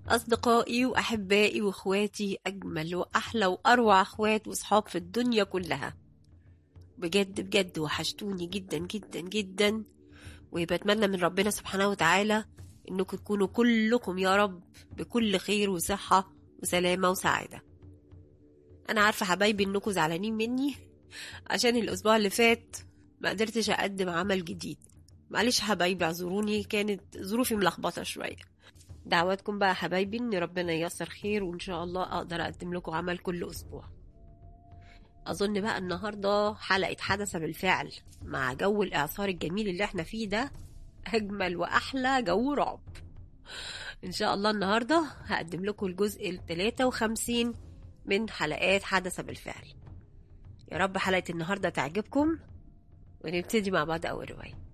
أصدقائي وأحبائي وإخواتي أجمل وأحلى وأروع أخوات وصحاب في الدنيا كلها بجد بجد وحشتوني جدا جدا جدا وبتمنى من ربنا سبحانه وتعالى إنكم تكونوا كلكم يا رب بكل خير وصحة وسلامة وسعادة أنا عارفة حبايبي إنكم زعلانين مني عشان الأسبوع اللي فات ما قدرتش أقدم عمل جديد معلش حبايبي اعذروني كانت ظروفي ملخبطة شوية دعواتكم بقى حبايبي ان ربنا ييسر خير وان شاء الله اقدر اقدم لكم عمل كل اسبوع اظن بقى النهارده حلقه حدث بالفعل مع جو الاعصار الجميل اللي احنا فيه ده اجمل واحلى جو رعب ان شاء الله النهارده هقدم لكم الجزء ال 53 من حلقات حدث بالفعل يا رب حلقه النهارده تعجبكم ونبتدي مع بعض اول روايه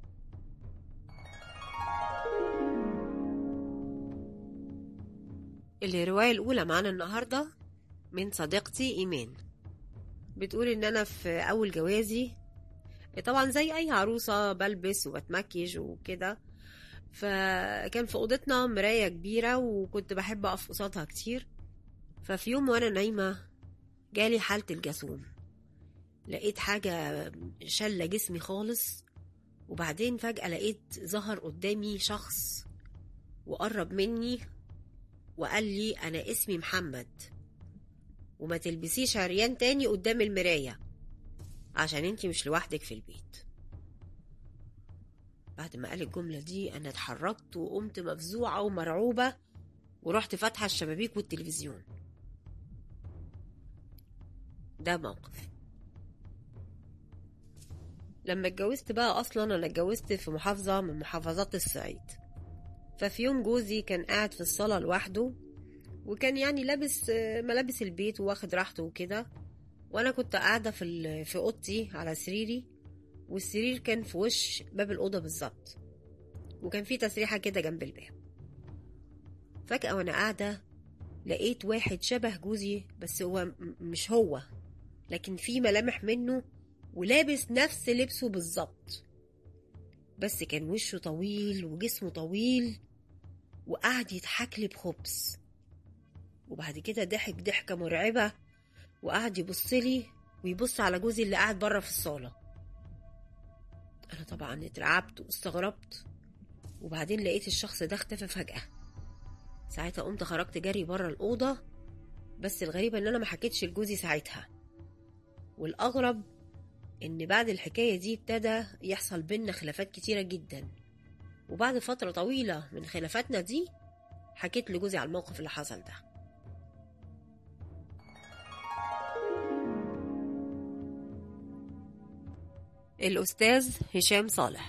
الرواية الأولى معانا النهاردة من صديقتي إيمان بتقول إن أنا في أول جوازي طبعا زي أي عروسة بلبس وبتمكيج وكده فكان في أوضتنا مراية كبيرة وكنت بحب أقف قصادها كتير ففي يوم وأنا نايمة جالي حالة الجاثوم لقيت حاجة شلة جسمي خالص وبعدين فجأة لقيت ظهر قدامي شخص وقرب مني وقال لي أنا اسمي محمد وما تلبسيش عريان تاني قدام المراية عشان انتي مش لوحدك في البيت بعد ما قال الجملة دي أنا اتحركت وقمت مفزوعة ومرعوبة ورحت فاتحة الشبابيك والتلفزيون ده موقف لما اتجوزت بقى أصلا أنا اتجوزت في محافظة من محافظات الصعيد ففي يوم جوزي كان قاعد في الصالة لوحده وكان يعني لابس ملابس البيت واخد راحته وكده وانا كنت قاعدة في في اوضتي على سريري والسرير كان في وش باب الأوضة بالظبط وكان في تسريحة كده جنب الباب فجأة وانا قاعدة لقيت واحد شبه جوزي بس هو مش هو لكن في ملامح منه ولابس نفس لبسه بالظبط بس كان وشه طويل وجسمه طويل وقعد يضحك لي بخبز وبعد كده ضحك ضحكة مرعبة وقعد يبص لي ويبص على جوزي اللي قاعد بره في الصالة أنا طبعا اترعبت واستغربت وبعدين لقيت الشخص ده اختفى فجأة ساعتها قمت خرجت جري بره الأوضة بس الغريبة إن أنا ما حكيتش لجوزي ساعتها والأغرب إن بعد الحكاية دي ابتدى يحصل بينا خلافات كتيرة جدا وبعد فترة طويلة من خلافاتنا دي حكيت لجوزي على الموقف اللي حصل ده الأستاذ هشام صالح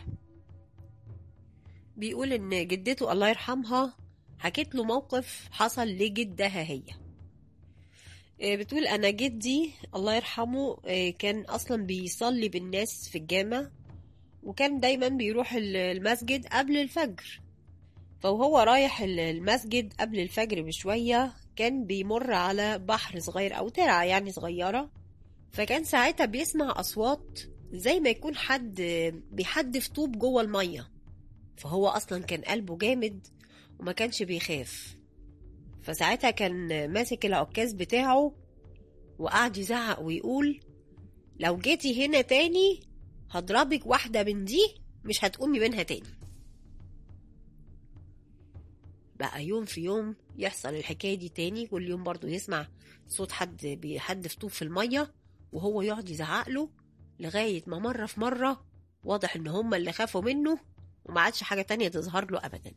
بيقول إن جدته الله يرحمها حكيت له موقف حصل لجدها هي بتقول أنا جدي الله يرحمه كان أصلا بيصلي بالناس في الجامع وكان دايما بيروح المسجد قبل الفجر فوهو رايح المسجد قبل الفجر بشوية كان بيمر على بحر صغير أو ترعة يعني صغيرة فكان ساعتها بيسمع أصوات زي ما يكون حد بيحدف طوب جوه المية فهو أصلا كان قلبه جامد وما كانش بيخاف فساعتها كان ماسك العكاز بتاعه وقعد يزعق ويقول لو جيتي هنا تاني هضربك واحدة من دي مش هتقومي منها تاني بقى يوم في يوم يحصل الحكاية دي تاني كل يوم برضو يسمع صوت حد بيحدف طوب في المية وهو يقعد يزعق له لغاية ما مرة في مرة واضح ان هما اللي خافوا منه وما عادش حاجة تانية تظهر له أبدا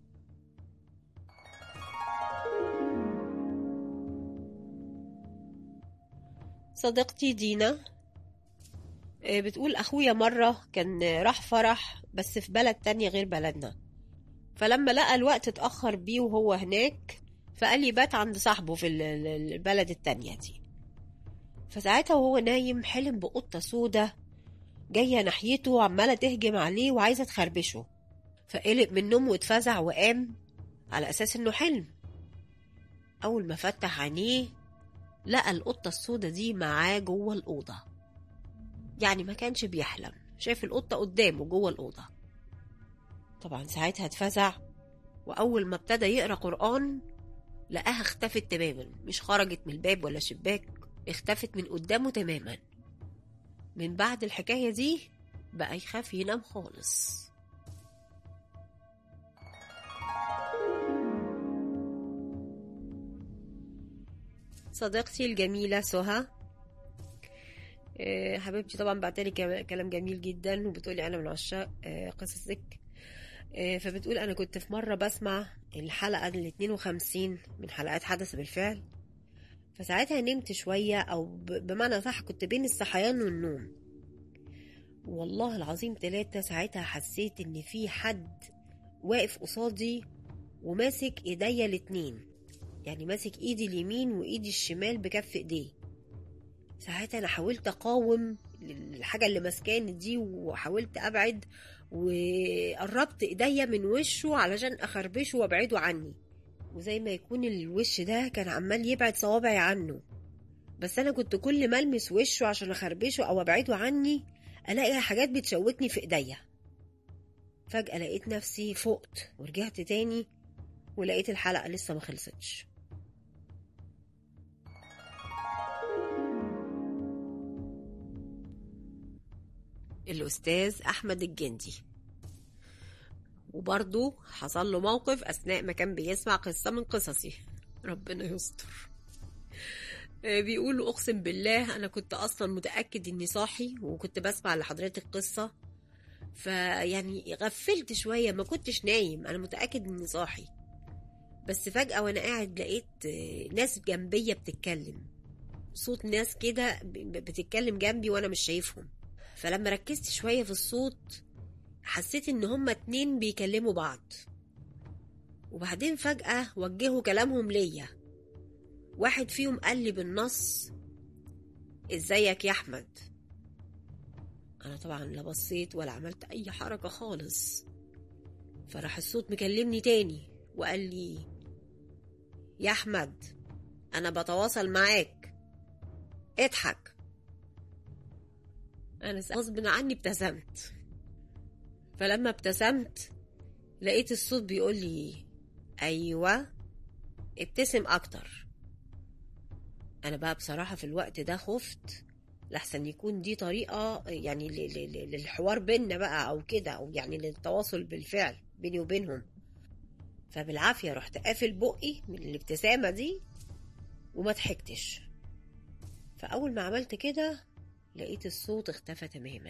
صديقتي دينا بتقول أخويا مرة كان راح فرح بس في بلد تانية غير بلدنا فلما لقى الوقت اتأخر بيه وهو هناك فقال لي بات عند صاحبه في البلد التانية دي فساعتها وهو نايم حلم بقطة سودة جاية ناحيته وعمالة تهجم عليه وعايزة تخربشه فقلق من النوم واتفزع وقام على أساس إنه حلم أول ما فتح عينيه لقى القطة السودة دي معاه جوه الأوضة يعني ما كانش بيحلم شايف القطة قدامه جوه الأوضة طبعا ساعتها اتفزع وأول ما ابتدى يقرأ قرآن لقاها اختفت تماما مش خرجت من الباب ولا شباك اختفت من قدامه تماما من بعد الحكاية دي بقى يخاف ينام خالص صديقتي الجميلة سهى آه، حبيبتي طبعا بعتلي كلا- كلام جميل جدا وبتقولي انا من عشاق آه، قصصك آه، فبتقول انا كنت في مرة بسمع الحلقة ال 52 من حلقات حدث بالفعل فساعتها نمت شوية او ب- بمعنى صح كنت بين الصحيان والنوم والله العظيم تلاتة ساعتها حسيت ان في حد واقف قصادي وماسك ايديا الاتنين يعني ماسك ايدي اليمين وايدي الشمال بكف ايديه ساعتها انا حاولت اقاوم الحاجه اللي ماسكاني دي وحاولت ابعد وقربت ايديا من وشه علشان اخربشه وابعده عني وزي ما يكون الوش ده كان عمال يبعد صوابعي عنه بس انا كنت كل ما المس وشه عشان اخربشه او ابعده عني الاقي حاجات بتشوتني في ايديا فجأة لقيت نفسي فقت ورجعت تاني ولقيت الحلقة لسه ما خلصتش الأستاذ أحمد الجندي وبرضه حصل له موقف أثناء ما كان بيسمع قصة من قصصي ربنا يستر آه، بيقول أقسم بالله أنا كنت أصلا متأكد إني صاحي وكنت بسمع لحضرتك قصة فيعني غفلت شوية ما كنتش نايم أنا متأكد إني صاحي بس فجأة وأنا قاعد لقيت آه، ناس جنبية بتتكلم صوت ناس كده ب- ب- بتتكلم جنبي وأنا مش شايفهم فلما ركزت شوية في الصوت حسيت إن هما اتنين بيكلموا بعض وبعدين فجأة وجهوا كلامهم ليا واحد فيهم قال لي بالنص ازيك يا أحمد أنا طبعا لا بصيت ولا عملت أي حركة خالص فراح الصوت مكلمني تاني وقال لي يا أحمد أنا بتواصل معاك اضحك أنا غصب عني ابتسمت فلما ابتسمت لقيت الصوت بيقول لي أيوة ابتسم أكتر أنا بقى بصراحة في الوقت ده خفت لحسن يكون دي طريقة يعني ل- ل- ل- للحوار بينا بقى أو كده أو يعني للتواصل بالفعل بيني وبينهم فبالعافية رحت قافل بقي من الابتسامة دي وما ضحكتش فأول ما عملت كده لقيت الصوت اختفى تماما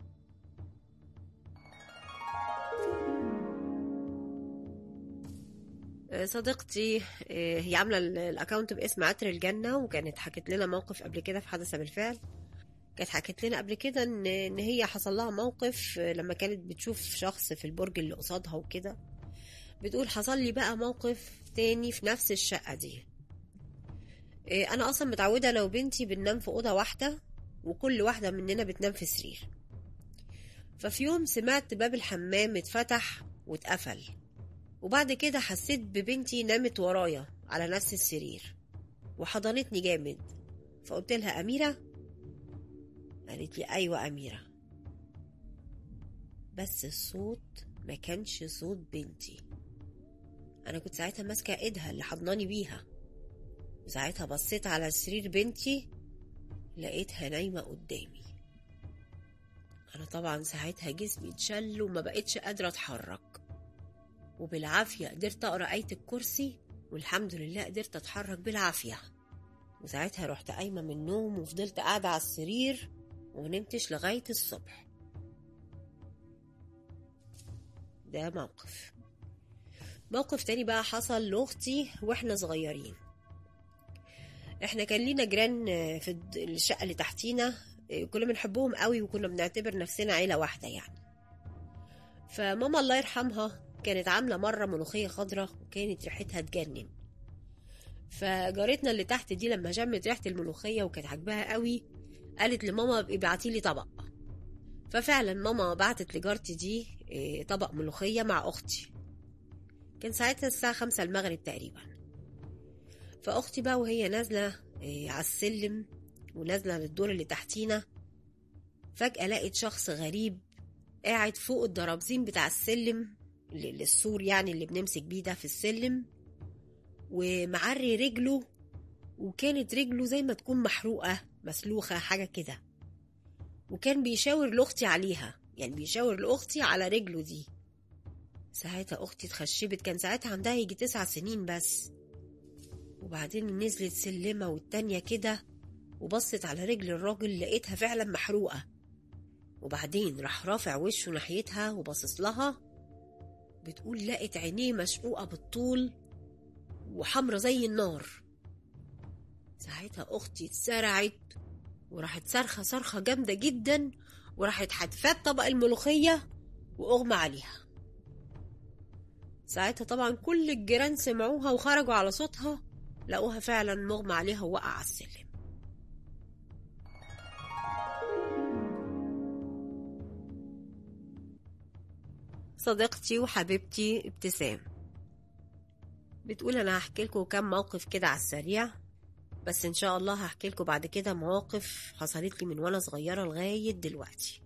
آه، صديقتي آه، هي عاملة ال- الأكاونت باسم عطر الجنة وكانت حكت لنا موقف قبل كده في حدث بالفعل كانت حكت لنا قبل كده إن إن هي حصل لها موقف آه، لما كانت بتشوف شخص في البرج اللي قصادها وكده بتقول حصل لي بقى موقف تاني في نفس الشقة دي آه، أنا أصلا متعودة لو بنتي بننام في أوضة واحدة وكل واحدة مننا بتنام في سرير ففي يوم سمعت باب الحمام اتفتح واتقفل وبعد كده حسيت ببنتي نامت ورايا على نفس السرير وحضنتني جامد فقلت لها أميرة قالت لي أيوة أميرة بس الصوت ما كانش صوت بنتي أنا كنت ساعتها ماسكة إيدها اللي حضناني بيها وساعتها بصيت على سرير بنتي لقيتها نايمة قدامي أنا طبعا ساعتها جسمي اتشل وما بقتش قادرة أتحرك وبالعافية قدرت أقرأ آية الكرسي والحمد لله قدرت أتحرك بالعافية وساعتها رحت قايمة من النوم وفضلت قاعدة على السرير ونمتش لغاية الصبح ده موقف موقف تاني بقى حصل لأختي واحنا صغيرين احنا كان لينا جيران آه، في الد- الشقة اللي تحتينا آه، كنا بنحبهم قوي وكنا بنعتبر نفسنا عيلة واحدة يعني فماما الله يرحمها كانت عاملة مرة ملوخية خضرة وكانت ريحتها تجنن فجارتنا اللي تحت دي لما شمت ريحة الملوخية وكانت عاجباها قوي قالت لماما ابعتي لي طبق ففعلا ماما بعتت لجارتي دي آه، طبق ملوخية مع أختي كان ساعتها الساعة خمسة المغرب تقريبا فأختي بقى وهي نازلة آه، على السلم ونازلة للدور اللي تحتينا فجأة لقيت شخص غريب قاعد فوق الدرابزين بتاع السلم ل- للسور يعني اللي بنمسك بيه ده في السلم ومعري رجله وكانت رجله زي ما تكون محروقة مسلوخة حاجة كده وكان بيشاور لأختي عليها يعني بيشاور لأختي على رجله دي ساعتها أختي اتخشبت كان ساعتها عندها يجي تسع سنين بس وبعدين نزلت سلمة والتانية كده وبصت على رجل الراجل لقيتها فعلا محروقة وبعدين راح رافع وشه ناحيتها وباصص لها بتقول لقت عينيه مشقوقة بالطول وحمرة زي النار ساعتها أختي اتسرعت وراحت صرخة صرخة جامدة جدا وراحت حدفات طبق الملوخية وأغمى عليها ساعتها طبعا كل الجيران سمعوها وخرجوا على صوتها لقوها فعلا مغمى عليها ووقع على السلم صديقتي وحبيبتي ابتسام بتقول انا هحكي لكم كام موقف كده على السريع بس ان شاء الله هحكي لكم بعد كده مواقف حصلت لي من وانا صغيره لغايه دلوقتي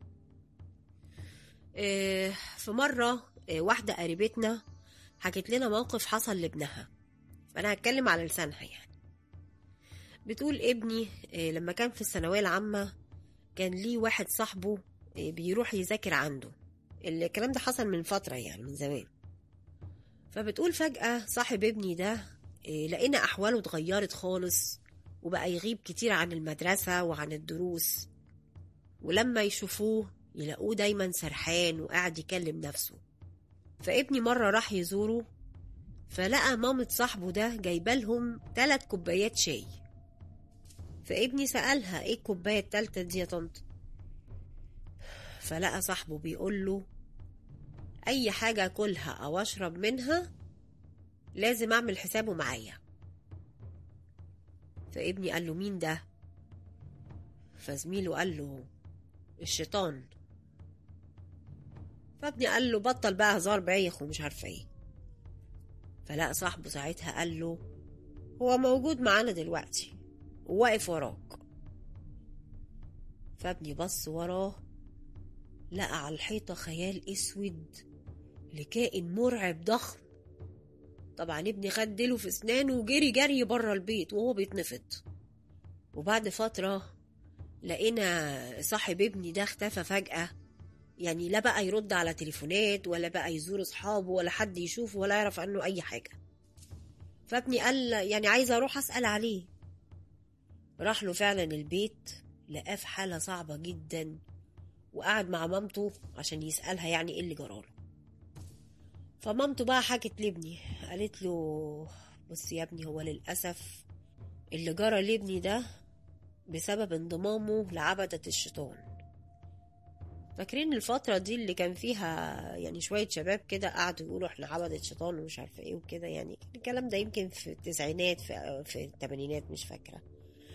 آه، في مره آه، واحده قريبتنا حكت لنا موقف حصل لابنها فانا هتكلم على لسانها يعني بتقول ابني آه، لما كان في الثانويه العامه كان ليه واحد صاحبه آه، بيروح يذاكر عنده الكلام ده حصل من فتره يعني من زمان فبتقول فجأة صاحب ابني ده إيه، لقينا أحواله اتغيرت خالص وبقى يغيب كتير عن المدرسة وعن الدروس ولما يشوفوه يلاقوه دايما سرحان وقاعد يكلم نفسه فابني مرة راح يزوره فلقى مامة صاحبه ده جايبالهم تلات كوبايات شاي فابني سألها ايه الكوباية التالتة دي يا طنط فلقى صاحبه بيقول له اي حاجة اكلها او اشرب منها لازم اعمل حسابه معايا فابني قال له مين ده فزميله قال له الشيطان فابني قال له بطل بقى هزار بايخ ومش عارفه ايه فلقى صاحبه ساعتها قال له هو موجود معانا دلوقتي وواقف وراك فابني بص وراه لقى على الحيطة خيال اسود لكائن مرعب ضخم طبعا ابني خد ديله في اسنانه وجري جري بره البيت وهو بيتنفض وبعد فترة لقينا صاحب ابني ده اختفى فجأة يعني لا بقى يرد على تليفونات ولا بقى يزور اصحابه ولا حد يشوفه ولا يعرف عنه اي حاجة فابني قال يعني عايز اروح اسأل عليه راح له فعلا البيت لقاه في حالة صعبة جدا وقعد مع مامته عشان يسألها يعني ايه اللي جراله فمامته بقى حكت لابني قالت له بص يا ابني هو للأسف اللي جرى لابني ده بسبب انضمامه لعبدة الشيطان فاكرين الفترة دي اللي كان فيها يعني شوية شباب كده قعدوا يقولوا احنا عبدة شيطان ومش عارفة ايه وكده يعني الكلام ده يمكن في التسعينات في, في الثمانينات مش فاكرة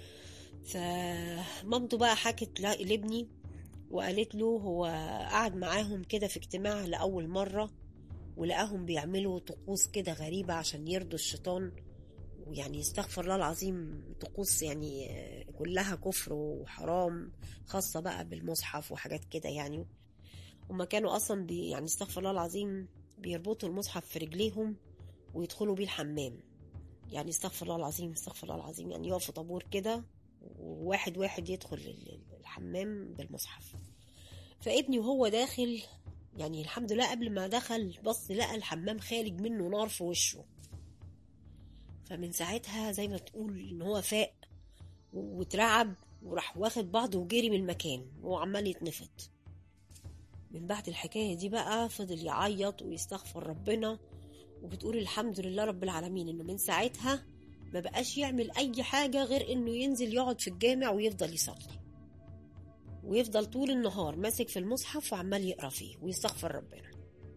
فمامته بقى حكت لا- لابني وقالت له هو قعد معاهم كده في اجتماع لأول مرة ولقاهم بيعملوا طقوس كده غريبة عشان يرضوا الشيطان ويعني استغفر الله العظيم طقوس يعني آه، كلها كفر وحرام خاصة بقى بالمصحف وحاجات كده يعني هما كانوا أصلا بي يعني استغفر الله العظيم بيربطوا المصحف في رجليهم ويدخلوا بيه الحمام يعني استغفر الله العظيم استغفر الله العظيم يعني يقفوا طابور كده وواحد واحد يدخل ال- ال- الحمام بالمصحف فابني وهو داخل يعني الحمد لله قبل ما دخل بص لقى الحمام خارج منه نار في وشه فمن ساعتها زي ما تقول ان هو فاق واترعب وراح واخد بعضه وجري من المكان وهو عمال يتنفض من بعد الحكاية دي بقى فضل يعيط ويستغفر ربنا وبتقول الحمد لله رب العالمين انه من ساعتها ما بقاش يعمل اي حاجة غير انه ينزل يقعد في الجامع ويفضل يصلي ويفضل طول النهار ماسك في المصحف وعمال يقرا فيه ويستغفر ربنا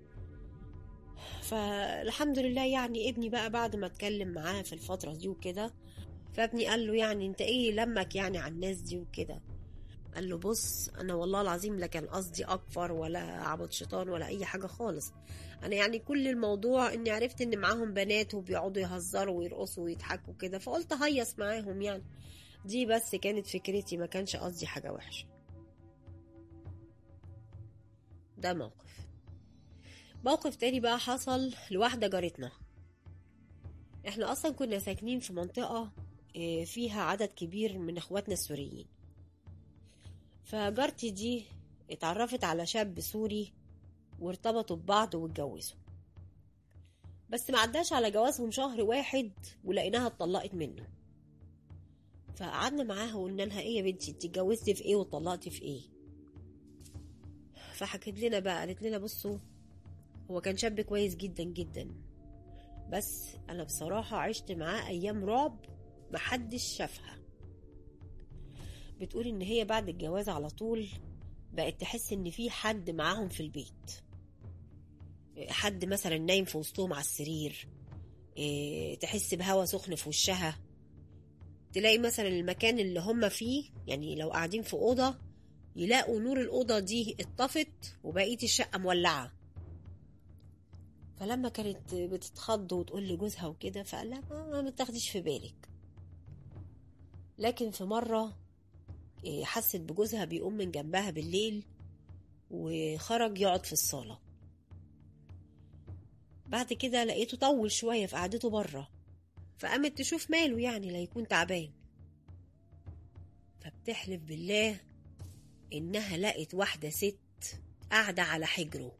فالحمد لله يعني ابني بقى بعد ما اتكلم معاه في الفترة دي وكده فابني قال له يعني انت ايه لمك يعني على الناس دي وكده قال له بص انا والله العظيم لا كان قصدي اكفر ولا عبد شيطان ولا اي حاجه خالص انا يعني كل الموضوع اني عرفت ان معاهم بنات وبيقعدوا يهزروا ويرقصوا ويضحكوا كده فقلت هيص معاهم يعني دي بس كانت فكرتي ما كانش قصدي حاجه وحشه ده موقف موقف تاني بقى حصل لواحدة جارتنا احنا اصلا كنا ساكنين في منطقة آه، فيها عدد كبير من اخواتنا السوريين فجارتي دي اتعرفت على شاب سوري وارتبطوا ببعض واتجوزوا بس ما عداش على جوازهم شهر واحد ولقيناها اتطلقت منه فقعدنا معاها وقلنا لها ايه يا بنتي انت اتجوزتي في ايه واتطلقتي في ايه فحكت لنا بقى قالت لنا بصوا هو كان شاب كويس جدا جدا بس انا بصراحة عشت معاه ايام رعب محدش شافها بتقول ان هي بعد الجواز على طول بقت تحس ان في حد معاهم في البيت حد مثلا نايم في وسطهم على السرير إيه، تحس بهوا سخن في وشها تلاقي مثلا المكان اللي هم فيه يعني لو قاعدين في أوضة يلاقوا نور الأوضة دي اتطفت وبقية الشقة مولعة فلما كانت بتتخض وتقول لجوزها وكده فقال لها ما, ما تاخديش في بالك لكن في مرة إيه، حست بجوزها بيقوم من جنبها بالليل وخرج يقعد في الصالة بعد كده لقيته طول شوية في قعدته بره فقامت تشوف ماله يعني لا يكون تعبان فبتحلف بالله إنها لقت واحدة ست قاعدة على حجره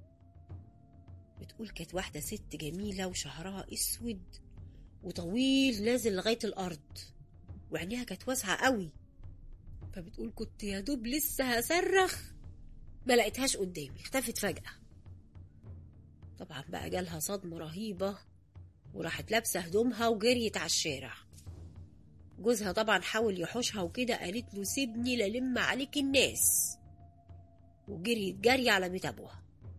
بتقول كانت واحدة ست جميلة وشعرها أسود وطويل نازل لغاية الأرض وعينيها كانت واسعة قوي فبتقول كنت يا دوب لسه هصرخ ما لقيتهاش قدامي اختفت فجأة طبعا بقى جالها صدمة رهيبة وراحت لابسة هدومها وجريت على الشارع جوزها طبعا حاول يحوشها وكده قالت له سيبني للم عليك الناس وجريت جري على بيت ابوها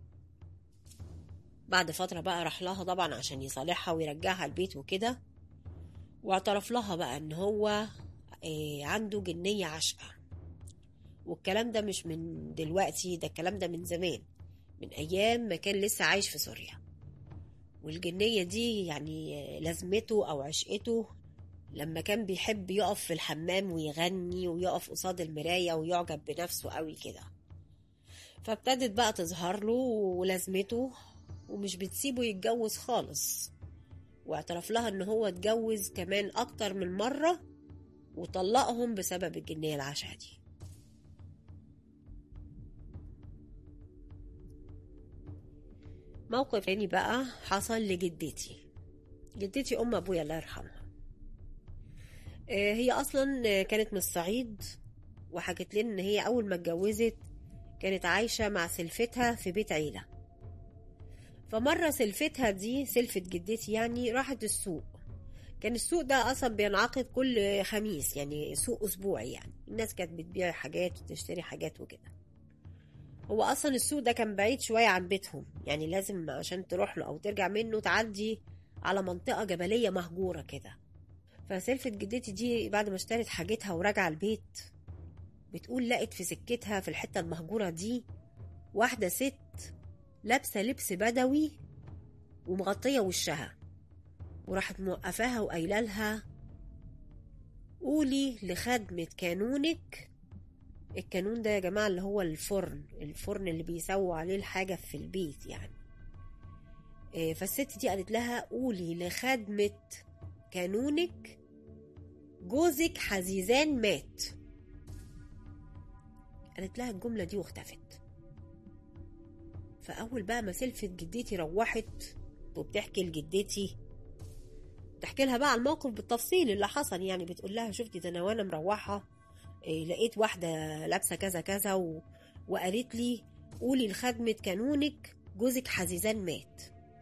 بعد فترة بقى راح لها طبعا عشان يصالحها ويرجعها البيت وكده واعترف لها بقى ان هو إيه عنده جنية عشقة والكلام ده مش من دلوقتي ده الكلام ده من زمان من أيام ما كان لسه عايش في سوريا والجنية دي يعني لازمته أو عشقته لما كان بيحب يقف في الحمام ويغني ويقف قصاد المراية ويعجب بنفسه قوي كده فابتدت بقى تظهر له ولازمته ومش بتسيبه يتجوز خالص واعترف لها ان هو اتجوز كمان اكتر من مرة وطلقهم بسبب الجنية العشقة دي موقف تاني بقى حصل لجدتي جدتي ام ابويا الله يرحمها آه، هي اصلا كانت من الصعيد وحكت لنا ان هي اول ما اتجوزت كانت عايشه مع سلفتها في بيت عيله فمره سلفتها دي سلفة جدتي يعني راحت السوق كان السوق ده اصلا بينعقد كل خميس يعني سوق اسبوعي يعني الناس كانت بتبيع حاجات وتشتري حاجات وكده هو اصلا السوق ده كان بعيد شويه عن بيتهم يعني لازم عشان تروح له او ترجع منه تعدي على منطقه جبليه مهجوره كده فسلفة جدتي دي بعد ما اشترت حاجتها وراجعه البيت بتقول لقت في سكتها في الحته المهجوره دي واحده ست لابسه لبس بدوي ومغطيه وشها وراحت موقفاها وقايله لها قولي لخدمة كانونك الكانون ده يا جماعة اللي هو الفرن الفرن اللي بيسووا عليه الحاجة في البيت يعني إيه، فالست دي قالت لها قولي لخدمة كانونك جوزك حزيزان مات قالت لها الجملة دي واختفت فأول بقى ما سلفت جدتي روحت وبتحكي لجدتي تحكي لها بقى على الموقف بالتفصيل اللي حصل يعني بتقول لها شفتي ده انا وانا مروحه إيه لقيت واحده لابسه كذا كذا و... وقالت لي قولي لخدمه كانونك جوزك حزيزان مات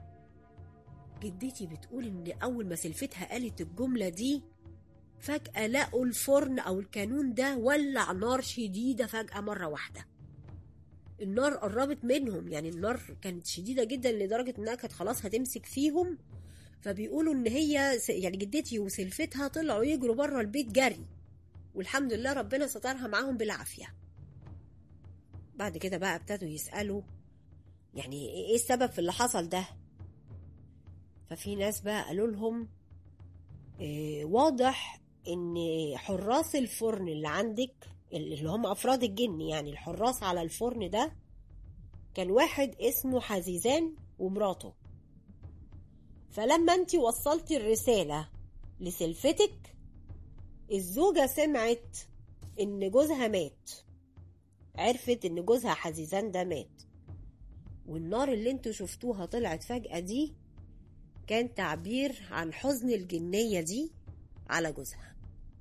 جدتي بتقول ان اول ما سلفتها قالت الجمله دي فجاه لقوا الفرن او الكانون ده ولع نار شديده فجاه مره واحده النار قربت منهم يعني النار كانت شديده جدا لدرجه انها كانت خلاص هتمسك فيهم فبيقولوا ان هي س- يعني جدتي وسلفتها طلعوا يجروا بره البيت جري والحمد لله ربنا سترها معاهم بالعافيه بعد كده بقى ابتدوا يسالوا يعني ايه السبب في اللي حصل ده ففي ناس بقى قالوا لهم إيه واضح ان حراس الفرن اللي عندك اللي هم افراد الجن يعني الحراس على الفرن ده كان واحد اسمه حزيزان ومراته فلما انت وصلتي الرسالة لسلفتك الزوجة سمعت ان جوزها مات عرفت ان جوزها حزيزان ده مات والنار اللي انتوا شفتوها طلعت فجأة دي كان تعبير عن حزن الجنية دي على جوزها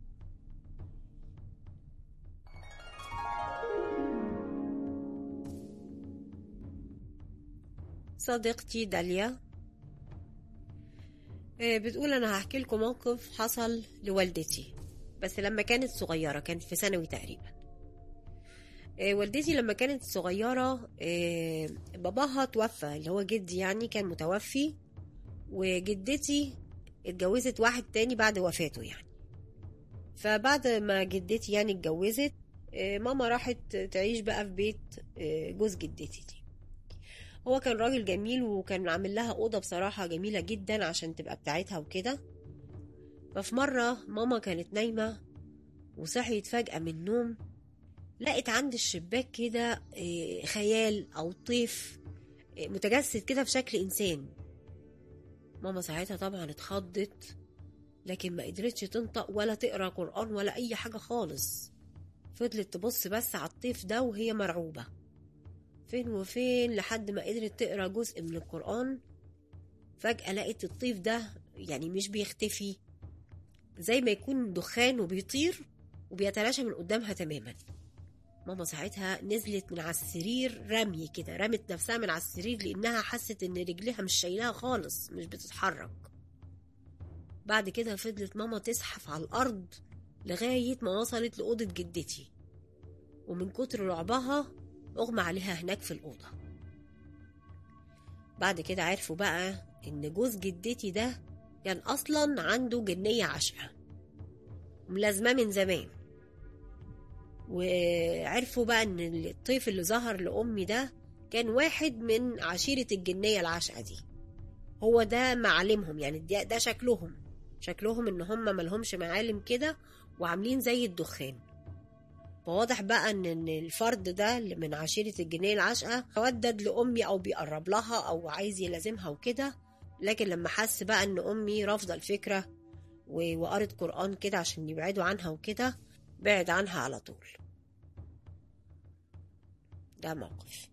صديقتي داليا بتقول انا هحكي لكم موقف حصل لوالدتي بس لما كانت صغيرة كانت في ثانوي تقريبا والدتي لما كانت صغيرة باباها توفى اللي هو جدي يعني كان متوفي وجدتي اتجوزت واحد تاني بعد وفاته يعني فبعد ما جدتي يعني اتجوزت ماما راحت تعيش بقى في بيت جوز جدتي دي هو كان راجل جميل وكان عامل لها أوضة بصراحة جميلة جدا عشان تبقى بتاعتها وكده ففي مرة ماما كانت نايمة وصحيت فجأة من النوم لقت عند الشباك كده خيال أو طيف متجسد كده في شكل إنسان ماما ساعتها طبعا اتخضت لكن ما قدرتش تنطق ولا تقرا قرآن ولا أي حاجة خالص فضلت تبص بس على الطيف ده وهي مرعوبة فين وفين لحد ما قدرت تقرا جزء من القرآن فجأة لقيت الطيف ده يعني مش بيختفي زي ما يكون دخان وبيطير وبيتلاشى من قدامها تماما ماما ساعتها نزلت من على السرير رمي كده رمت نفسها من على السرير لانها حست ان رجليها مش شايلاها خالص مش بتتحرك بعد كده فضلت ماما تزحف على الارض لغاية ما وصلت لأوضة جدتي ومن كتر رعبها أغمى عليها هناك في الأوضة بعد كده عرفوا بقى إن جوز جدتي ده كان أصلا عنده جنية عشقة ملازمة من زمان وعرفوا بقى ان الطيف اللي ظهر لامي ده كان واحد من عشيرة الجنية العشقة دي هو ده معالمهم يعني ده, ده شكلهم شكلهم ان هم ملهمش معالم كده وعاملين زي الدخان فواضح بقى ان ان الفرد ده اللي من عشيرة الجنية العشقة ودد لأمي أو بيقرب لها أو عايز يلازمها وكده لكن لما حس بقى ان أمي رافضة الفكرة وقرت قرآن كده عشان يبعدوا عنها وكده بعد عنها على طول ده موقف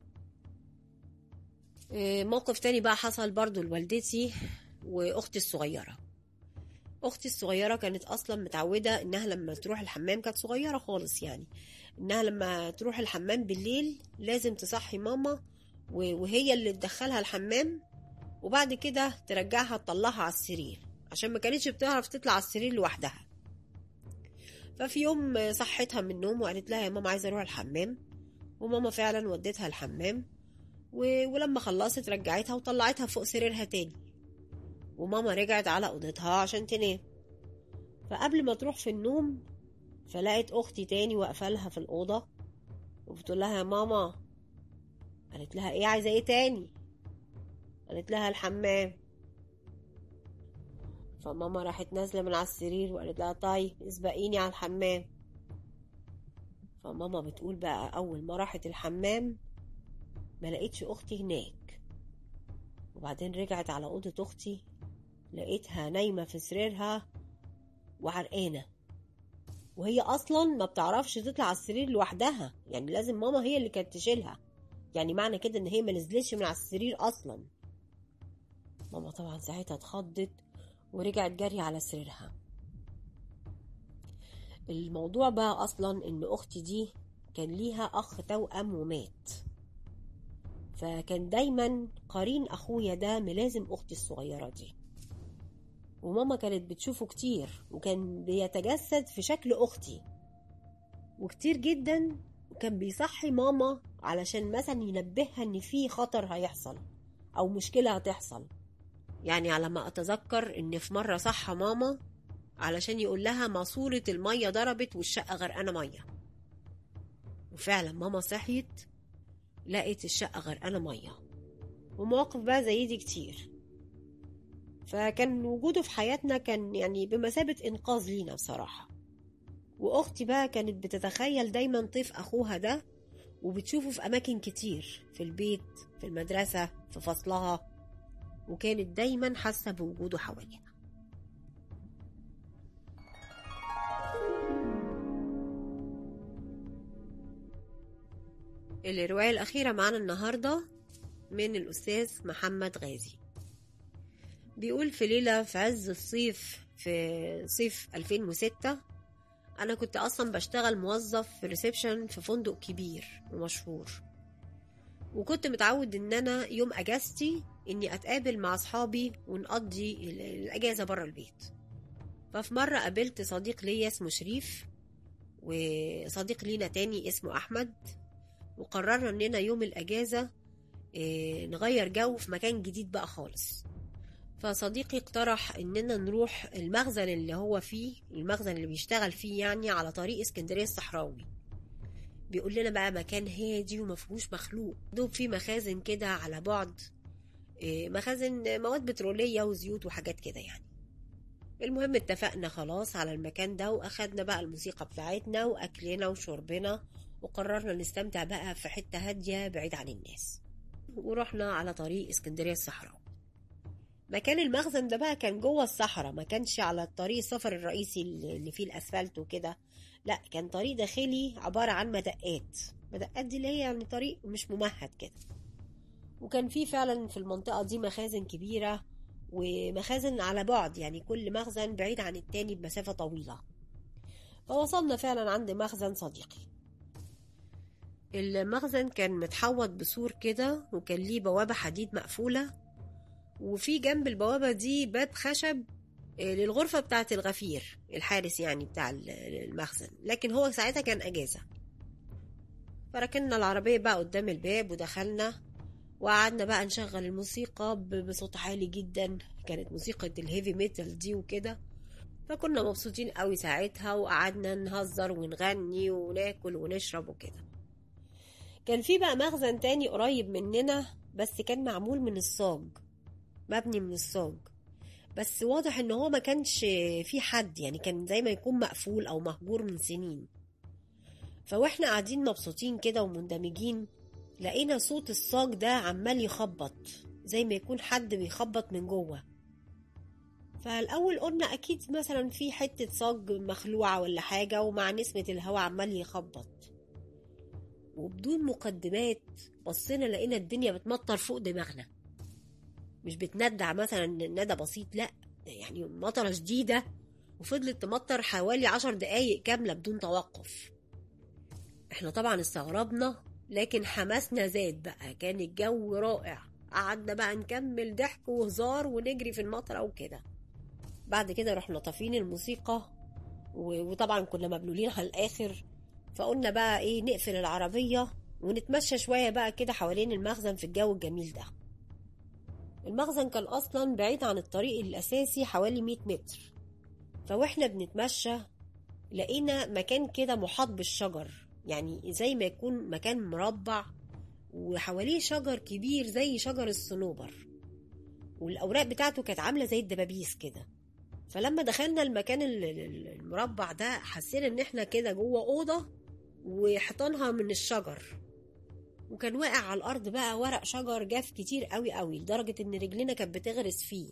موقف تاني بقى حصل برضو لوالدتي واختي الصغيرة اختي الصغيرة كانت اصلا متعودة انها لما تروح الحمام كانت صغيرة خالص يعني انها لما تروح الحمام بالليل لازم تصحي ماما وهي اللي تدخلها الحمام وبعد كده ترجعها تطلعها على السرير عشان ما كانتش بتعرف تطلع على السرير لوحدها ففي يوم صحتها من النوم وقالت لها يا ماما عايزه اروح الحمام وماما فعلا ودتها الحمام و... ولما خلصت رجعتها وطلعتها فوق سريرها تاني وماما رجعت على اوضتها عشان تنام فقبل ما تروح في النوم فلقت اختي تاني واقفه لها في الاوضه وبتقول لها يا ماما قالت لها ايه عايزه ايه تاني قالت لها الحمام فماما راحت نازلة من على السرير وقالت لها طيب اسبقيني على الحمام فماما بتقول بقى أول ما راحت الحمام ما لقيتش أختي هناك وبعدين رجعت على أوضة أختي لقيتها نايمة في سريرها وعرقانة وهي أصلا ما بتعرفش تطلع على السرير لوحدها يعني لازم ماما هي اللي كانت تشيلها يعني معنى كده إن هي ما نزلتش من على السرير أصلا ماما طبعا ساعتها اتخضت ورجعت جري على سريرها الموضوع بقى اصلا ان اختي دي كان ليها اخ توأم ومات فكان دايما قرين اخويا ده ملازم اختي الصغيرة دي وماما كانت بتشوفه كتير وكان بيتجسد في شكل اختي وكتير جدا كان بيصحي ماما علشان مثلا ينبهها ان في خطر هيحصل او مشكلة هتحصل يعني على ما أتذكر إن في مرة صح ماما علشان يقول لها ماسورة المية ضربت والشقة غرقانة مية وفعلا ماما صحيت لقيت الشقة غرقانة مية ومواقف بقى زي دي كتير فكان وجوده في حياتنا كان يعني بمثابة إنقاذ لينا بصراحة وأختي بقى كانت بتتخيل دايما طيف أخوها ده وبتشوفه في أماكن كتير في البيت في المدرسة في فصلها وكانت دايما حاسة بوجوده حواليها الرواية الأخيرة معانا النهاردة من الأستاذ محمد غازي بيقول في ليلة في عز الصيف في صيف 2006 أنا كنت أصلا بشتغل موظف في ريسبشن في فندق كبير ومشهور وكنت متعود إن أنا يوم أجازتي إني أتقابل مع أصحابي ونقضي الأجازة برا البيت ففي مرة قابلت صديق ليا اسمه شريف وصديق لينا تاني اسمه أحمد وقررنا إننا يوم الأجازة إيه نغير جو في مكان جديد بقى خالص فصديقي اقترح اننا نروح المخزن اللي هو فيه المخزن اللي بيشتغل فيه يعني على طريق اسكندريه الصحراوي بيقول لنا بقى مكان هادي ومفيهوش مخلوق دوب فيه مخازن كده على بعد إيه مخازن مواد بتروليه وزيوت وحاجات كده يعني المهم اتفقنا خلاص على المكان ده واخدنا بقى الموسيقى بتاعتنا واكلنا وشربنا وقررنا نستمتع بقى في حته هاديه بعيد عن الناس ورحنا على طريق اسكندريه الصحراوي مكان المخزن ده بقى كان جوه الصحراء ما كانش على الطريق السفر الرئيسي اللي فيه الاسفلت وكده لا كان طريق داخلي عبارة عن مدقات مدقات دي اللي هي يعني طريق مش ممهد كده وكان فيه فعلا في المنطقة دي مخازن كبيرة ومخازن على بعد يعني كل مخزن بعيد عن التاني بمسافة طويلة فوصلنا فعلا عند مخزن صديقي المخزن كان متحوط بسور كده وكان ليه بوابة حديد مقفولة وفي جنب البوابة دي باب خشب للغرفة بتاعة الغفير الحارس يعني بتاع المخزن لكن هو ساعتها كان أجازة فركنا العربية بقى قدام الباب ودخلنا وقعدنا بقى نشغل الموسيقى بصوت عالي جدا كانت موسيقى الهيفي ميتال دي وكده فكنا مبسوطين قوي ساعتها وقعدنا نهزر ونغني وناكل ونشرب وكده كان في بقى مخزن تاني قريب مننا بس كان معمول من الصاج مبني من الصاج بس واضح ان هو ما كانش في حد يعني كان زي ما يكون مقفول او مهجور من سنين فواحنا قاعدين مبسوطين كده ومندمجين لقينا صوت الصاج ده عمال يخبط زي ما يكون حد بيخبط من جوه فالاول قلنا اكيد مثلا في حته صاج مخلوعه ولا حاجه ومع نسمه الهواء عمال يخبط وبدون مقدمات بصينا لقينا الدنيا بتمطر فوق دماغنا مش بتندع مثلا ندى بسيط لا يعني مطرة شديدة وفضلت تمطر حوالي عشر دقايق كاملة بدون توقف احنا طبعا استغربنا لكن حماسنا زاد بقى كان الجو رائع قعدنا بقى نكمل ضحك وهزار ونجري في المطرة وكده بعد كده رحنا طافين الموسيقى وطبعا كنا مبلولين على الآخر فقلنا بقى ايه نقفل العربية ونتمشى شوية بقى كده حوالين المخزن في الجو الجميل ده المخزن كان أصلا بعيد عن الطريق الأساسي حوالي 100 متر فواحنا بنتمشى لقينا مكان كده محاط بالشجر يعني زي ما يكون مكان مربع وحواليه شجر كبير زي شجر الصنوبر والأوراق بتاعته كانت عاملة زي الدبابيس كده فلما دخلنا المكان المربع ده حسينا ان احنا كده جوه أوضة وحيطانها من الشجر وكان واقع على الارض بقى ورق شجر جاف كتير قوي قوي لدرجه ان رجلنا كانت بتغرس فيه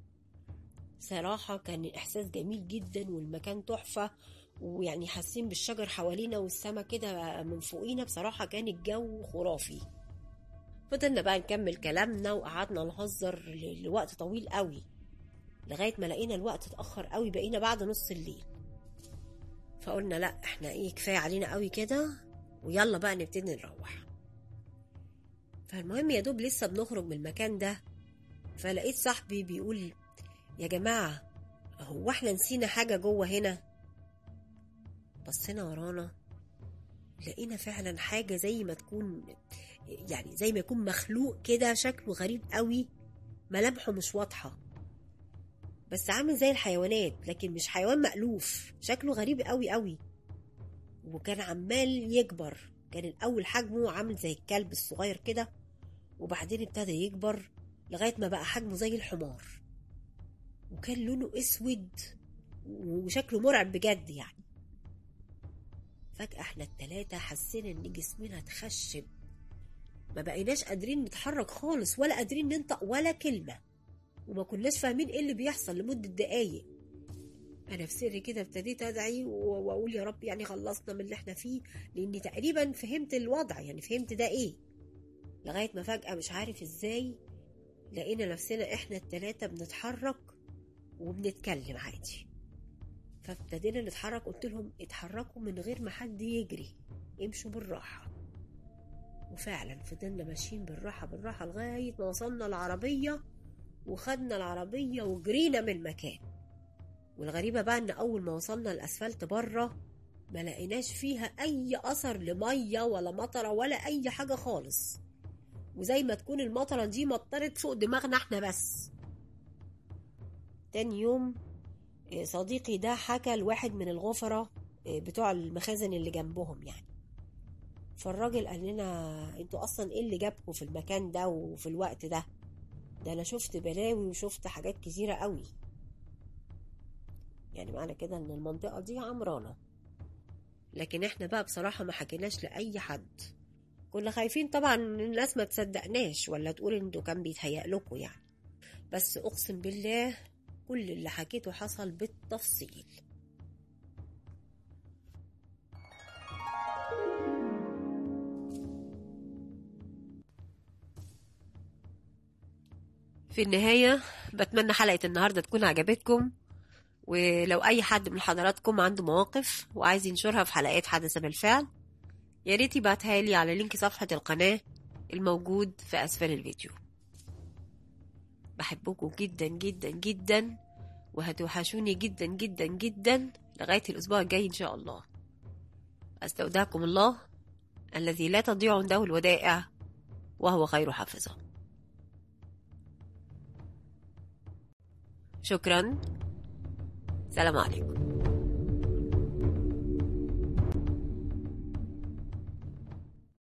صراحه كان الاحساس جميل جدا والمكان تحفه ويعني حاسين بالشجر حوالينا والسما كده من فوقينا بصراحه كان الجو خرافي فضلنا بقى نكمل كلامنا وقعدنا نهزر لوقت طويل قوي لغايه ما لقينا الوقت اتاخر قوي بقينا بعد نص الليل فقلنا لا احنا ايه كفايه علينا قوي كده ويلا بقى نبتدي نروح فالمهم يا دوب لسه بنخرج من المكان ده فلقيت صاحبي بيقول يا جماعة هو احنا نسينا حاجة جوه هنا بصينا ورانا لقينا فعلا حاجة زي ما تكون يعني زي ما يكون مخلوق كده شكله غريب قوي ملامحه مش واضحة بس عامل زي الحيوانات لكن مش حيوان مألوف شكله غريب قوي قوي وكان عمال يكبر كان الأول حجمه عامل زي الكلب الصغير كده وبعدين ابتدى يكبر لغاية ما بقى حجمه زي الحمار وكان لونه اسود وشكله مرعب بجد يعني فجأة احنا التلاتة حسينا ان جسمنا اتخشب ما بقيناش قادرين نتحرك خالص ولا قادرين ننطق ولا كلمة وما كناش فاهمين ايه اللي بيحصل لمدة دقايق انا في سري كده ابتديت ادعي واقول يا رب يعني خلصنا من اللي احنا فيه لاني تقريبا فهمت الوضع يعني فهمت ده ايه لغاية ما فجأة مش عارف ازاي لقينا نفسنا احنا التلاتة بنتحرك وبنتكلم عادي فابتدينا نتحرك قلت لهم اتحركوا من غير ما حد يجري امشوا بالراحة وفعلا فضلنا ماشيين بالراحة بالراحة لغاية ما وصلنا العربية وخدنا العربية وجرينا من المكان والغريبة بقى ان اول ما وصلنا الاسفلت بره ما لقيناش فيها اي اثر لمية ولا مطرة ولا اي حاجة خالص وزي ما تكون المطرة دي مطرت فوق دماغنا احنا بس تاني يوم صديقي ده حكى لواحد من الغفرة بتوع المخازن اللي جنبهم يعني فالراجل قال لنا انتوا اصلا ايه اللي جابكم في المكان ده وفي الوقت ده ده انا شفت بلاوي وشفت حاجات كتيرة قوي يعني معنى كده ان المنطقة دي عمرانة لكن احنا بقى بصراحة ما حكيناش لأي حد كنا خايفين طبعا الناس ما تصدقناش ولا تقول انتوا كان بيتهيأ لكم يعني بس اقسم بالله كل اللي حكيته حصل بالتفصيل في النهاية بتمنى حلقة النهاردة تكون عجبتكم ولو أي حد من حضراتكم عنده مواقف وعايز ينشرها في حلقات حدث بالفعل يا ريت يبعتها لي على لينك صفحة القناة الموجود في أسفل الفيديو بحبكم جدا جدا جدا وهتوحشوني جدا جدا جدا لغاية الأسبوع الجاي إن شاء الله أستودعكم الله الذي لا تضيع عنده الودائع وهو خير حافظه شكرا سلام عليكم